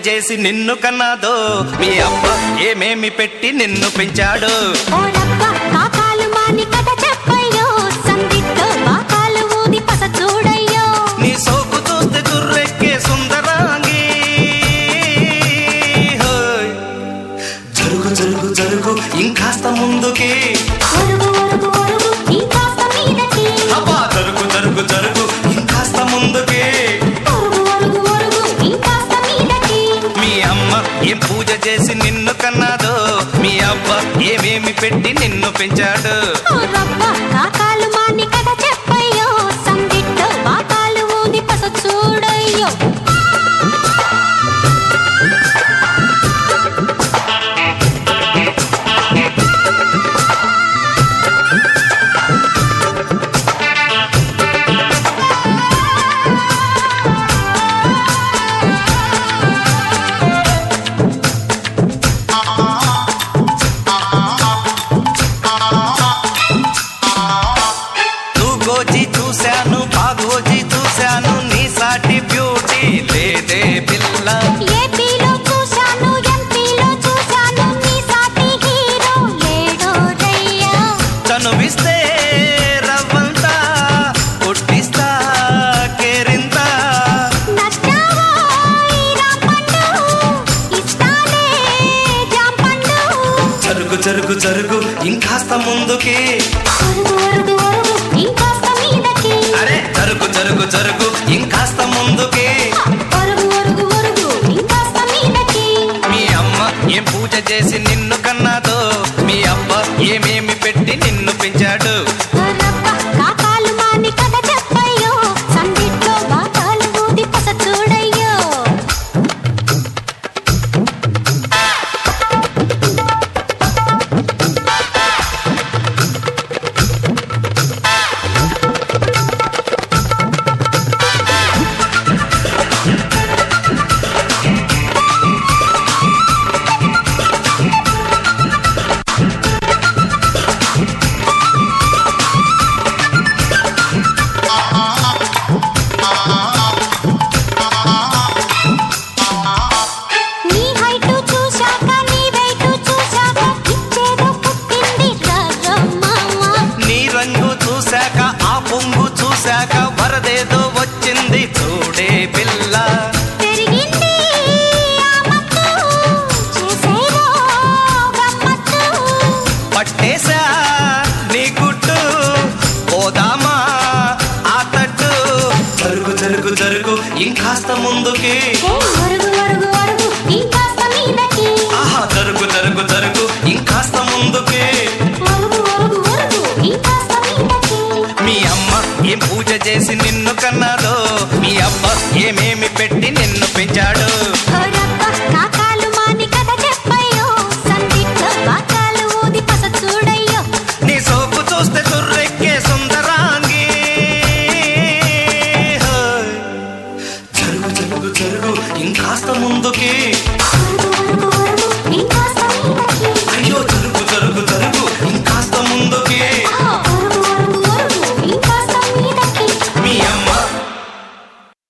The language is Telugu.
చేసి నిన్ను కన్నాదో మీ అబ్బ ఏమేమి పెట్టి నిన్ను పెంచాడు ఓరబ్బ కాకాలు మాని కథ చెప్పయ్యో సందిట్లో బాకాలు ఊది పస చూడయ్యో నీ సోకు చూస్తే దుర్రెక్కే సుందరాంగి హోయ్. జరుగు జరుగు జరుగు ఇంకాస్త ముందుకి ఒరుగు ఒరుగు ఒరుగు ఇంకాస్త మీదకి అబ్బా జరుగు జరుగు జరుగు ఇంకాస్త ముందుకి ఒరుగు ఒరుగు ఒరుగు ఇంకాస్త మీదకి మీ అమ్మ ఏం పూజ చేసి నిన్ను కన్నాదో మీ అబ్బ ఏమేమి పెట్టి నిన్ను పెంచాడు ఓరబ్బ కాకాలు మాని కథ చెప్పయ్యో సందిట్లో బాకాలు ఊది పస చూడయ్యో తూగోజీ చూశాను బాగోజీ చూశాను నీ సాటి బ్యూటీ లేదే పిల్ల ఏపీలో చూశాను ఎంపీలో చూశాను నీ సాటి హీరో లేడో రయ్యా చనువిస్తే రవ్వంతా కొట్టిస్తా కేరింతా నచ్చావో ఈ రాంపండు ఇస్తానే జాంపండు జరుగు జరుగు జరుగు ఇంకాస్త ముందుకి ఒరుగు ఒరుగు ఒరుగు ఇంకాస్త మీదకి అరే జరుగు జరుగు జరుగు ఇంకాస్త ముందుకి ఒరుగు ఒరుగు ఒరుగు ఇంకాస్త మీదకి మీ అమ్మ ఏం పూజ చేసి నిన్ను కన్నాదో మీ అబ్బ ఏమేమి పెట్టి నిన్ను పెంచాడు రబ్బ కాకాలు మాని కథ చెప్పయ్యో సందిట్లో బాకాలు ఊది పస చూడయ్యో నీ హైటు చూశాక నీ వెయిటు చూశాక ఇచ్చేదో పుట్టింది రమ్మమ్మ నీ రంగు చూశాక ఆ పొంగు చూశాక వరదేదో వచ్చింది చూడే పిల్ల పెరిగింది ఆ మత్తు చేసేదో గమ్మత్తు పట్టేశా నీ గుట్టు పోదామా ఆ తట్టు జరుగు జరుగు జరుగు ఇంకాస్త ముందుకి ఏ ఒరుగు